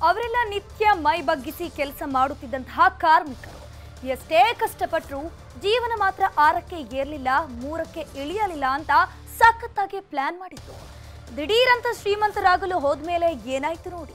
ಅವರೆಲ್ಲ ನಿತ್ಯ ಮೈ ಬಗ್ಗಿಸಿ ಕೆಲಸ ಮಾಡುತ್ತಿದ್ದಂತಹ ಕಾರ್ಮಿಕರು ಎಷ್ಟೇ ಕಷ್ಟಪಟ್ಟರು ಜೀವನ ಮಾತ್ರ ಆರಕ್ಕೆ ಏರ್ಲಿಲ್ಲ ಮೂರಕ್ಕೆ ಇಳಿಯಲಿಲ್ಲ ಅಂತ ಸಖತ್ತಾಗಿ ಪ್ಲಾನ್ ಮಾಡಿದ್ರು ದಿಢೀರಂತ ಶ್ರೀಮಂತರಾಗಲು ಹೋದ್ಮೇಲೆ ಏನಾಯ್ತು ನೋಡಿ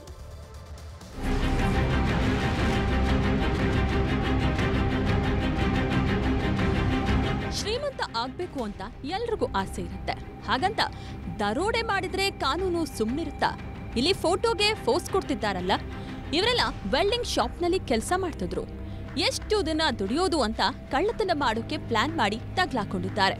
ಶ್ರೀಮಂತ ಆಗ್ಬೇಕು ಅಂತ ಎಲ್ರಿಗೂ ಆಸೆ ಇರುತ್ತೆ ಹಾಗಂತ ದರೋಡೆ ಮಾಡಿದ್ರೆ ಕಾನೂನು ಸುಮ್ಮನಿರುತ್ತಾ ಇಲ್ಲಿ ಫೋಟೋಗೆ ಫೋಸ್ ಕೊಡ್ತಿದ್ದಾರಲ್ಲ ಇವರೆಲ್ಲ ವೆಲ್ಡಿಂಗ್ ಶಾಪ್ನಲ್ಲಿ ಕೆಲಸ ಮಾಡ್ತಿದ್ರು ಎಷ್ಟು ದಿನ ದುಡಿಯೋದು ಅಂತ ಕಳ್ಳತನ ಮಾಡೋಕೆ ಪ್ಲಾನ್ ಮಾಡಿ ತಗ್ಲಾಕೊಂಡಿದ್ದಾರೆ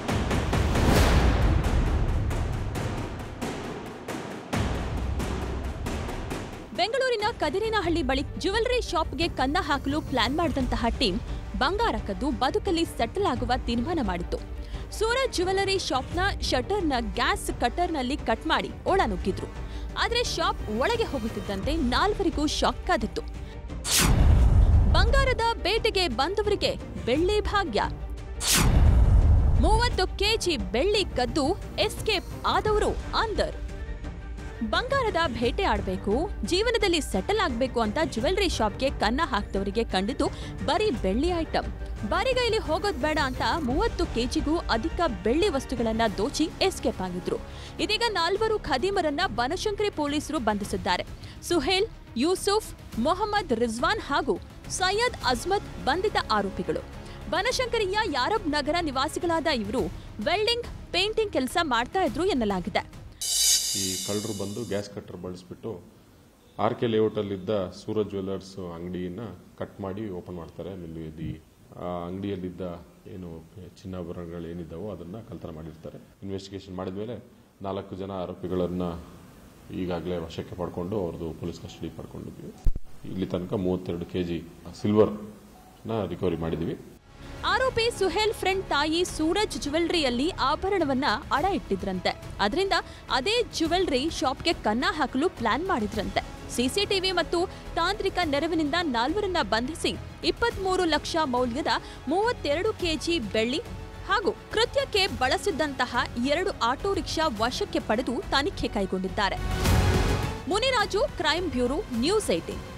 ಬೆಂಗಳೂರಿನ ಕದಿರೇನಹಳ್ಳಿ ಬಳಿ ಜ್ಯುವೆಲರಿ ಶಾಪ್ಗೆ ಕನ್ನ ಹಾಕಲು ಪ್ಲಾನ್ ಮಾಡಿದಂತಹ ಟೀಮ್ ಬಂಗಾರ ಕದ್ದು ಬದುಕಲ್ಲಿ ಸೆಟಲ್ ಆಗುವ ತೀರ್ಮಾನ ಮಾಡಿತ್ತು ಸೂರಜ್ ಜ್ಯುವೆಲರಿ ಶಾಪ್ನ ಶಟರ್ನ ಗ್ಯಾಸ್ ಕಟರ್ನಲ್ಲಿ ಕಟ್ ಮಾಡಿ ಒಳ ನುಗ್ಗಿದ್ರು ಆದ್ರೆ ಶಾಪ್ ಒಳಗೆ ಹೋಗುತ್ತಿದ್ದಂತೆ ನಾಲ್ವರಿಗೂ ಶಾಕ್ ಕಾದಿತ್ತು ಬಂಗಾರದ ಬೇಟೆಗೆ ಬಂದವರಿಗೆ ಬೆಳ್ಳಿ ಭಾಗ್ಯ ಮೂವತ್ತು ಕೆಜಿ ಬೆಳ್ಳಿ ಕದ್ದು ಎಸ್ಕೇಪ್ ಆದವರು ಅಂದರ್ ಬಂಗಾರದ ಭೇಟೆ ಆಡಬೇಕು ಜೀವನದಲ್ಲಿ ಸೆಟಲ್ ಆಗಬೇಕು ಅಂತ ಜ್ಯುವೆಲರಿ ಶಾಪ್ಗೆ ಕನ್ನ ಹಾಕ್ದವರಿಗೆ ಕಂಡಿದ್ದು ಬರೀ ಬೆಳ್ಳಿ ಐಟಂ ಬರಿಗೈಲಿ ಹೋಗೋದ್ ಬೇಡ ಅಂತ ಮೂವತ್ತು ಕೆಜಿಗೂ ಅಧಿಕ ಬೆಳ್ಳಿ ವಸ್ತುಗಳನ್ನ ದೋಚಿ ಎಸ್ಕೇಪ್ ಆಗಿದ್ರು ಇದೀಗ ನಾಲ್ವರು ಖದೀಮರನ್ನ ಬನಶಂಕರಿ ಪೊಲೀಸರು ಬಂಧಿಸಿದ್ದಾರೆ ಸುಹೇಲ್ ಯೂಸುಫ್ ಮೊಹಮ್ಮದ್ ರಿಜ್ವಾನ್ ಹಾಗೂ ಸೈಯದ್ ಅಜ್ಮತ್ ಬಂಧಿತ ಆರೋಪಿಗಳು ಬನಶಂಕರಿಯ ಯಾರಬ್ ನಗರ ನಿವಾಸಿಗಳಾದ ಇವರು ವೆಲ್ಡಿಂಗ್ ಪೇಂಟಿಂಗ್ ಕೆಲಸ ಮಾಡ್ತಾ ಇದ್ರು ಎನ್ನಲಾಗಿದೆ ಈ ಕಳ್ಳರು ಬಂದು ಗ್ಯಾಸ್ ಕಟ್ಟರ್ ಬಳಸ್ಬಿಟ್ಟು ಆರ್ ಕೆ ಲೇಔಟಲ್ಲಿದ್ದ ಸೂರಜ್ ಜ್ಯುವೆಲರ್ಸ್ ಅಂಗಡಿಯನ್ನ ಕಟ್ ಮಾಡಿ ಓಪನ್ ಮಾಡ್ತಾರೆ ಆಮೇಲೆ ಈ ಆ ಅಂಗಡಿಯಲ್ಲಿದ್ದ ಏನು ಚಿನ್ನಾಭರಣಗಳು ಏನಿದ್ದಾವೋ ಅದನ್ನ ಕಳ್ತನ ಮಾಡಿರ್ತಾರೆ ಇನ್ವೆಸ್ಟಿಗೇಷನ್ ಮಾಡಿದ್ಮೇಲೆ ನಾಲ್ಕು ಜನ ಆರೋಪಿಗಳನ್ನ ಈಗಾಗಲೇ ವಶಕ್ಕೆ ಪಡ್ಕೊಂಡು ಅವ್ರದ್ದು ಪೊಲೀಸ್ ಕಸ್ಟಡಿ ಪಡ್ಕೊಂಡಿದ್ವಿ ಇಲ್ಲಿ ತನಕ ಮೂವತ್ತೆರಡು ಕೆ ಜಿ ಸಿಲ್ವರ್ನ ರಿಕವರಿ ಮಾಡಿದ್ದೀವಿ ಆರೋಪಿ ಸುಹೇಲ್ ಫ್ರೆಂಡ್ ತಾಯಿ ಸೂರಜ್ ಜ್ಯುವೆಲ್ರಿಯಲ್ಲಿ ಆಭರಣವನ್ನ ಅಡ ಇಟ್ಟಿದ್ರಂತೆ ಅದರಿಂದ ಅದೇ ಜ್ಯುವೆಲ್ರಿ ಶಾಪ್ಗೆ ಕನ್ನ ಹಾಕಲು ಪ್ಲಾನ್ ಮಾಡಿದ್ರಂತೆ ಸಿಸಿಟಿವಿ ಮತ್ತು ತಾಂತ್ರಿಕ ನೆರವಿನಿಂದ ನಾಲ್ವರನ್ನ ಬಂಧಿಸಿ ಇಪ್ಪತ್ಮೂರು ಲಕ್ಷ ಮೌಲ್ಯದ ಮೂವತ್ತೆರಡು ಕೆಜಿ ಬೆಳ್ಳಿ ಹಾಗೂ ಕೃತ್ಯಕ್ಕೆ ಬಳಸಿದ್ದಂತಹ ಎರಡು ಆಟೋ ರಿಕ್ಷಾ ವಶಕ್ಕೆ ಪಡೆದು ತನಿಖೆ ಕೈಗೊಂಡಿದ್ದಾರೆ Muniraju crime bureau news eighteen